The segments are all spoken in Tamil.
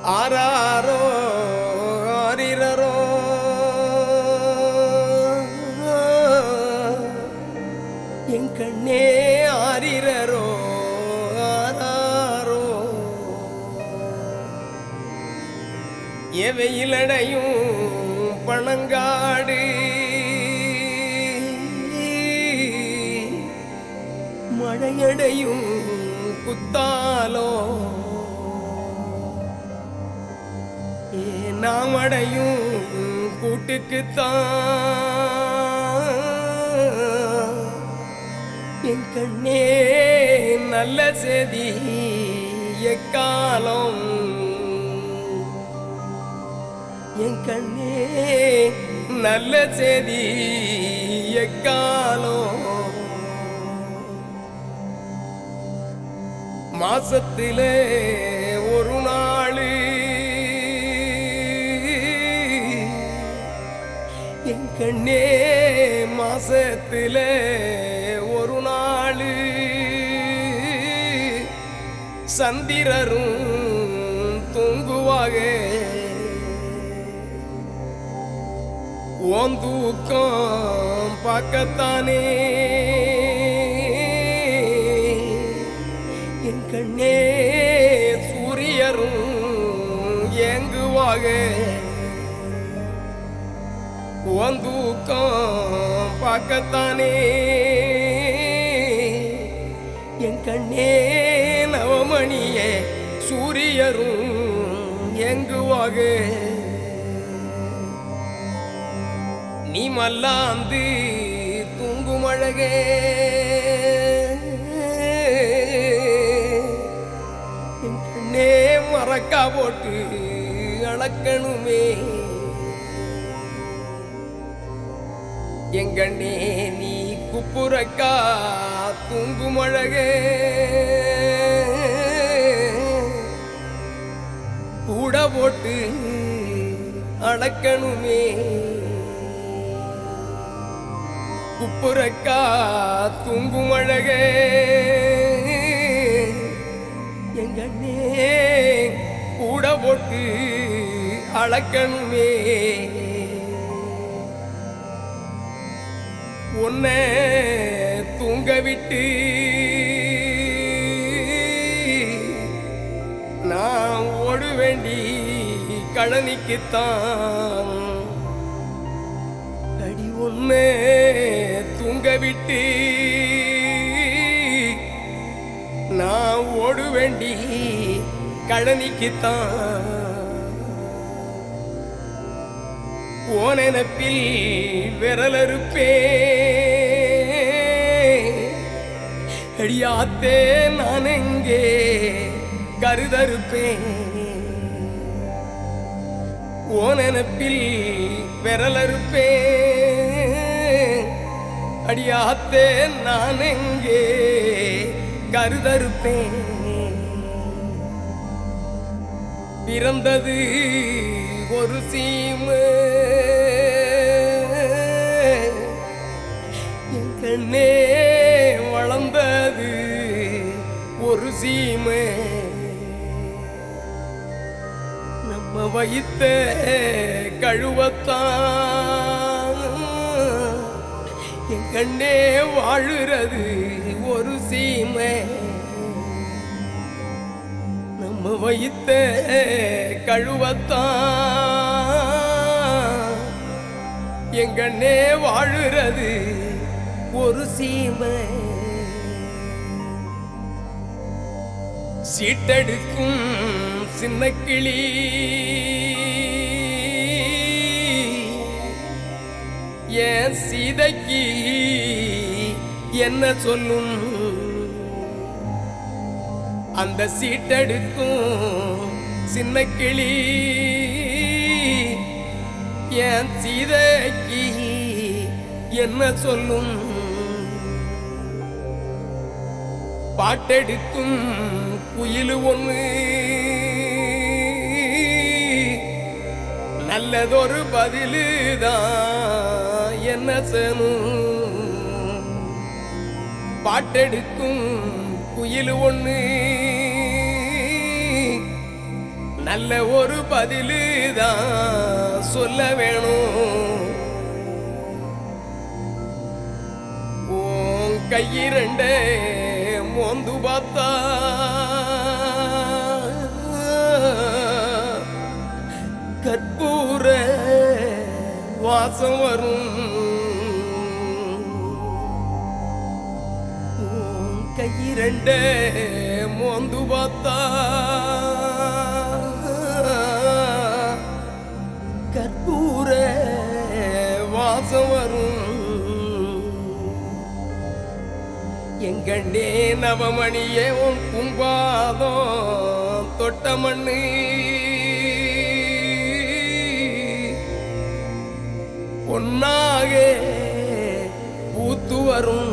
ஆராரோ ஆரிரரோ என் கண்ணே ஆரிரரோ ஆராரோ எவையிலடையும் பணங்காடு மழையடையும் குத்தாலோ ஏ நாம் அடையும் கூட்டுக்குத்தான் என் கண்ணே நல்ல செதி எக்காலம் என் கண்ணே நல்ல செதி எக்காலம் மாசத்திலே ஒரு நாள் என் கண்ணே மாசத்திலே ஒரு நாள் சந்திரரும் தூங்குவாக ஓன் தூக்கம் பார்க்கத்தானே என் கண்ணே சூரியரும் ஏங்குவாக உன் தூக்கம் பார்க்கத்தானே என் கண்ணே நவமணியே சூரியரும் ஏங்குவாக நீ மல்லாந்து தூங்கும் அழகே என் கண்ணே மறக்கா போட்டு அளக்கணுமே எங்கண்ணே நீ குப்புறக்கா தூங்கும் அழகே கூட போட்டு அளக்கணுமே குப்புறக்கா தூங்கும் அழகே எங்கண்ணே கூட போட்டு அளக்கணுமே உன்னை தூங்க விட்டு நான் ஓட வேண்டி கழனிக்குத்தான் அடி ஒண்ணு தூங்க விட்டு நான் ஓடு வேண்டி கழனிக்குத்தான் ஓனெனப்பில் விரலறுப்பே அடியாத்தே நான் எங்கே கருதறுப்பேன் ஓனெனப்பில் விரலறுப்பே அடியாத்தே நான் எங்கே கருதறுப்பேன் பிறந்தது ஒரு சீமு என் கண்ணே வளர்ந்தது ஒரு சீமை நம்ம வைத்த கழுவத்தான் என் கண்ணே வாழுறது ஒரு சீமை நம்ம வைத்த கழுவத்தான் எங்கண்ணே வாழுறது ஒரு சீமை சீட்டெடுக்கும் சின்ன கிளி என் சீதைக்கு என்ன சொல்லும் அந்த சீட்டெடுக்கும் சின்ன கிளி என் சீதைக்கு என்ன சொல்லும் பாட்டெடுக்கும் குயிலு ஒண்ணு நல்லதொரு பதிலுதான் என்ன செய்யணும் பாட்டெடுக்கும் குயில் ஒண்ணு நல்ல ஒரு பதிலு தான் சொல்ல வேணும் உன் கையிரண்டே மோந்து பார்த்தா கற்பூர வாசம் வரும் உன் கையிரண்டே மோந்து பார்த்தா கற்பூர வாசம் வரும் எங்கண்ணே நவமணியே உன் கும்பாதம் தொட்ட மண்ணு பொன்னாக பூத்து வரும்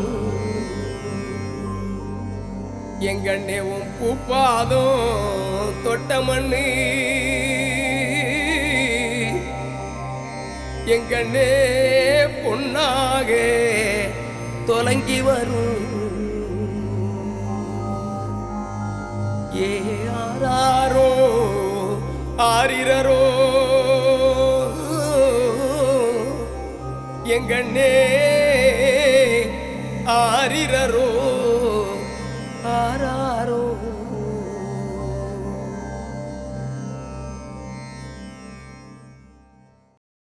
எங்கண்ணே உன் பூப்பாதம் தொட்ட மண்ணு எங்கண்ணே பொன்னாக தொலங்கி வரும் ஏ ஆராரோ ஆரிரரோ எங்கண்ணே ஆரிரரோ ஆராரோ